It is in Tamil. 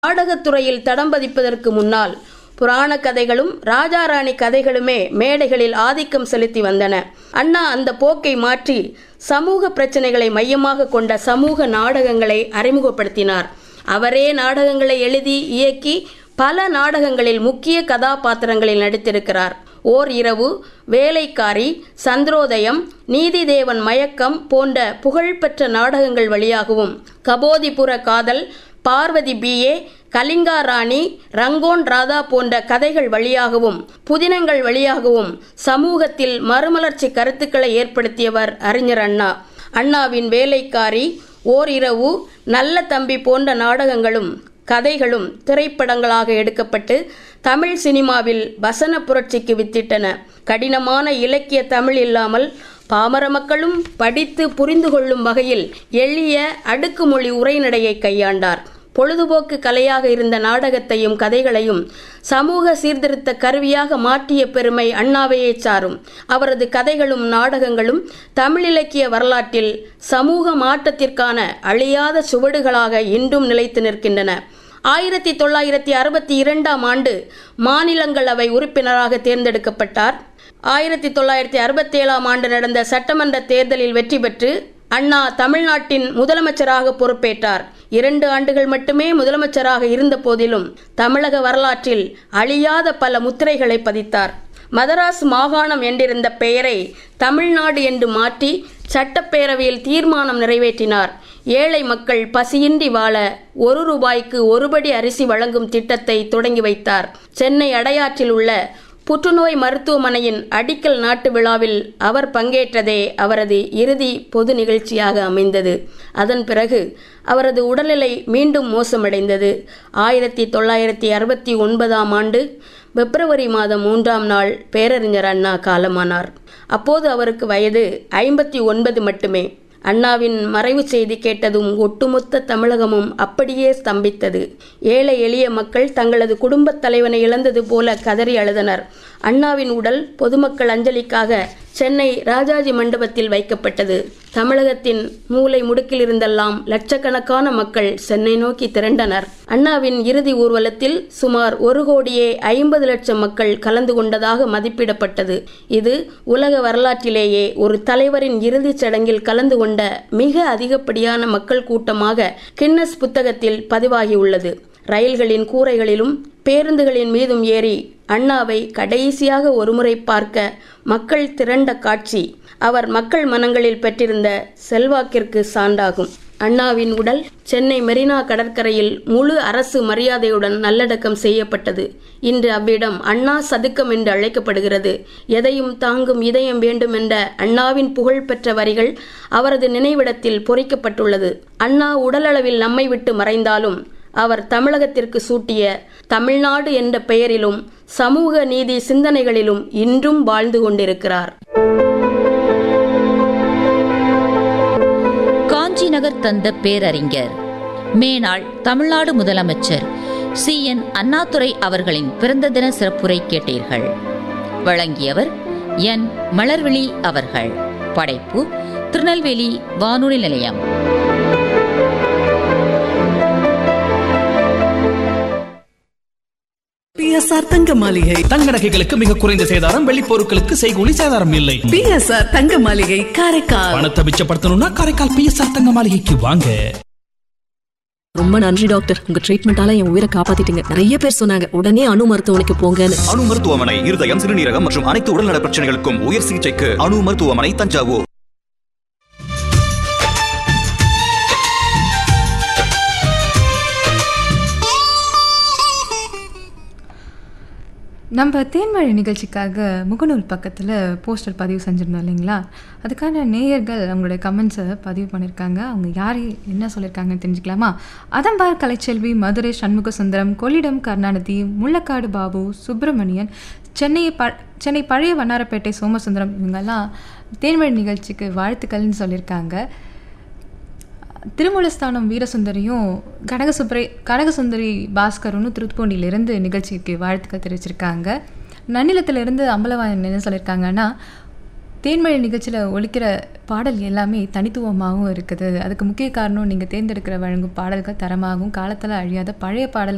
நாடகத்துறையில் தடம் பதிப்பதற்கு முன்னால் புராண கதைகளும் ராஜாராணி கதைகளுமே மேடைகளில் ஆதிக்கம் செலுத்தி வந்தன அண்ணா அந்த போக்கை மாற்றி சமூக பிரச்சனைகளை மையமாக கொண்ட சமூக நாடகங்களை அறிமுகப்படுத்தினார் அவரே நாடகங்களை எழுதி இயக்கி பல நாடகங்களில் முக்கிய கதாபாத்திரங்களில் நடித்திருக்கிறார் ஓர் இரவு வேலைக்காரி சந்திரோதயம் நீதிதேவன் மயக்கம் போன்ற புகழ்பெற்ற நாடகங்கள் வழியாகவும் கபோதிபுர காதல் பார்வதி பிஏ கலிங்கா ராணி ரங்கோன் ராதா போன்ற கதைகள் வழியாகவும் புதினங்கள் வழியாகவும் சமூகத்தில் மறுமலர்ச்சி கருத்துக்களை ஏற்படுத்தியவர் அறிஞர் அண்ணா அண்ணாவின் வேலைக்காரி ஓர் இரவு நல்ல தம்பி போன்ற நாடகங்களும் கதைகளும் திரைப்படங்களாக எடுக்கப்பட்டு தமிழ் சினிமாவில் வசன புரட்சிக்கு வித்திட்டன கடினமான இலக்கிய தமிழ் இல்லாமல் பாமர மக்களும் படித்து புரிந்து கொள்ளும் வகையில் எளிய அடுக்குமொழி உரைநடையை கையாண்டார் பொழுதுபோக்கு கலையாக இருந்த நாடகத்தையும் கதைகளையும் சமூக சீர்திருத்த கருவியாக மாற்றிய பெருமை அண்ணாவையே சாரும் அவரது கதைகளும் நாடகங்களும் தமிழ் இலக்கிய வரலாற்றில் சமூக மாற்றத்திற்கான அழியாத சுவடுகளாக இன்றும் நிலைத்து நிற்கின்றன ஆயிரத்தி தொள்ளாயிரத்தி அறுபத்தி இரண்டாம் ஆண்டு மாநிலங்களவை உறுப்பினராக தேர்ந்தெடுக்கப்பட்டார் ஆயிரத்தி தொள்ளாயிரத்தி அறுபத்தி ஏழாம் ஆண்டு நடந்த சட்டமன்ற தேர்தலில் வெற்றி பெற்று அண்ணா தமிழ்நாட்டின் முதலமைச்சராக பொறுப்பேற்றார் இரண்டு ஆண்டுகள் மட்டுமே முதலமைச்சராக இருந்த போதிலும் தமிழக வரலாற்றில் அழியாத பல முத்திரைகளை பதித்தார் மதராஸ் மாகாணம் என்றிருந்த பெயரை தமிழ்நாடு என்று மாற்றி சட்டப்பேரவையில் தீர்மானம் நிறைவேற்றினார் ஏழை மக்கள் பசியின்றி வாழ ஒரு ரூபாய்க்கு ஒருபடி அரிசி வழங்கும் திட்டத்தை தொடங்கி வைத்தார் சென்னை அடையாற்றில் உள்ள புற்றுநோய் மருத்துவமனையின் அடிக்கல் நாட்டு விழாவில் அவர் பங்கேற்றதே அவரது இறுதி பொது நிகழ்ச்சியாக அமைந்தது அதன் பிறகு அவரது உடல்நிலை மீண்டும் மோசமடைந்தது ஆயிரத்தி தொள்ளாயிரத்தி அறுபத்தி ஒன்பதாம் ஆண்டு பிப்ரவரி மாதம் மூன்றாம் நாள் பேரறிஞர் அண்ணா காலமானார் அப்போது அவருக்கு வயது ஐம்பத்தி ஒன்பது மட்டுமே அண்ணாவின் மறைவு செய்தி கேட்டதும் ஒட்டுமொத்த தமிழகமும் அப்படியே ஸ்தம்பித்தது ஏழை எளிய மக்கள் தங்களது குடும்பத் தலைவனை இழந்தது போல கதறி அழுதனர் அண்ணாவின் உடல் பொதுமக்கள் அஞ்சலிக்காக சென்னை ராஜாஜி மண்டபத்தில் வைக்கப்பட்டது தமிழகத்தின் மூலை முடுக்கில் இருந்தெல்லாம் லட்சக்கணக்கான மக்கள் சென்னை நோக்கி திரண்டனர் அண்ணாவின் இறுதி ஊர்வலத்தில் சுமார் ஒரு கோடியே ஐம்பது லட்சம் மக்கள் கலந்து கொண்டதாக மதிப்பிடப்பட்டது இது உலக வரலாற்றிலேயே ஒரு தலைவரின் இறுதிச் சடங்கில் கலந்து கொண்ட மிக அதிகப்படியான மக்கள் கூட்டமாக கின்னஸ் புத்தகத்தில் பதிவாகியுள்ளது ரயில்களின் கூரைகளிலும் பேருந்துகளின் மீதும் ஏறி அண்ணாவை கடைசியாக ஒருமுறை பார்க்க மக்கள் திரண்ட காட்சி அவர் மக்கள் மனங்களில் பெற்றிருந்த செல்வாக்கிற்கு சான்றாகும் அண்ணாவின் உடல் சென்னை மெரினா கடற்கரையில் முழு அரசு மரியாதையுடன் நல்லடக்கம் செய்யப்பட்டது இன்று அவ்விடம் அண்ணா சதுக்கம் என்று அழைக்கப்படுகிறது எதையும் தாங்கும் இதயம் வேண்டும் என்ற அண்ணாவின் புகழ்பெற்ற வரிகள் அவரது நினைவிடத்தில் பொறிக்கப்பட்டுள்ளது அண்ணா உடலளவில் நம்மை விட்டு மறைந்தாலும் அவர் தமிழகத்திற்கு சூட்டிய தமிழ்நாடு என்ற பெயரிலும் சமூக நீதி சிந்தனைகளிலும் இன்றும் வாழ்ந்து கொண்டிருக்கிறார் காஞ்சி நகர் தந்த பேரறிஞர் மேனாள் தமிழ்நாடு முதலமைச்சர் சி என் அண்ணாதுரை அவர்களின் பிறந்த தின சிறப்புரை கேட்டீர்கள் வழங்கியவர் என் மலர்விழி அவர்கள் படைப்பு திருநெல்வேலி வானொலி நிலையம் பிஎஸ்ஆர் தங்க மாளிகை தங்க நகைகளுக்கு மிக குறைந்த சேதாரம் வெள்ளி பொருட்களுக்கு செய்கூலி சேதாரம் இல்லை பிஎஸ்ஆர் தங்க மாளிகை காரைக்கால் பணத்தை மிச்சப்படுத்தணும்னா காரைக்கால் பிஎஸ்ஆர் தங்க மாளிகைக்கு வாங்க ரொம்ப நன்றி டாக்டர் உங்க ட்ரீட்மெண்டால என் உயிரை காப்பாத்திட்டீங்க நிறைய பேர் சொன்னாங்க உடனே அணு மருத்துவமனைக்கு போங்கன்னு அணு மருத்துவமனை இருதயம் சிறுநீரகம் மற்றும் அனைத்து உடல்நல பிரச்சனைகளுக்கும் உயர் சிகிச்சைக்கு அணு மருத்துவமனை தஞ்சாவூர் நம்ம தேன்மழை நிகழ்ச்சிக்காக முகநூல் பக்கத்தில் போஸ்டர் பதிவு செஞ்சுருந்தோம் இல்லைங்களா அதுக்கான நேயர்கள் அவங்களுடைய கமெண்ட்ஸை பதிவு பண்ணியிருக்காங்க அவங்க யார் என்ன சொல்லியிருக்காங்கன்னு தெரிஞ்சுக்கலாமா அதம்பார் கலைச்செல்வி மதுரை சண்முக சுந்தரம் கொள்ளிடம் கருணாநிதி முள்ளக்காடு பாபு சுப்பிரமணியன் சென்னை ப சென்னை பழைய வண்ணாரப்பேட்டை சோமசுந்தரம் இவங்கெல்லாம் தேன்மழை நிகழ்ச்சிக்கு வாழ்த்துக்கள்னு சொல்லியிருக்காங்க திருமூலஸ்தானம் வீரசுந்தரியும் கனகசுப்ரை கனகசுந்தரி பாஸ்கரும் திருப்பூண்டியிலிருந்து நிகழ்ச்சிக்கு வாழ்த்துக்கள் தெரிவிச்சிருக்காங்க நன்னிலத்திலிருந்து அம்பலவாயன் என்ன சொல்லியிருக்காங்கன்னா தேன்மழை நிகழ்ச்சியில் ஒழிக்கிற பாடல் எல்லாமே தனித்துவமாகவும் இருக்குது அதுக்கு முக்கிய காரணம் நீங்கள் தேர்ந்தெடுக்கிற வழங்கும் பாடல்கள் தரமாகவும் காலத்தில் அழியாத பழைய பாடல்கள்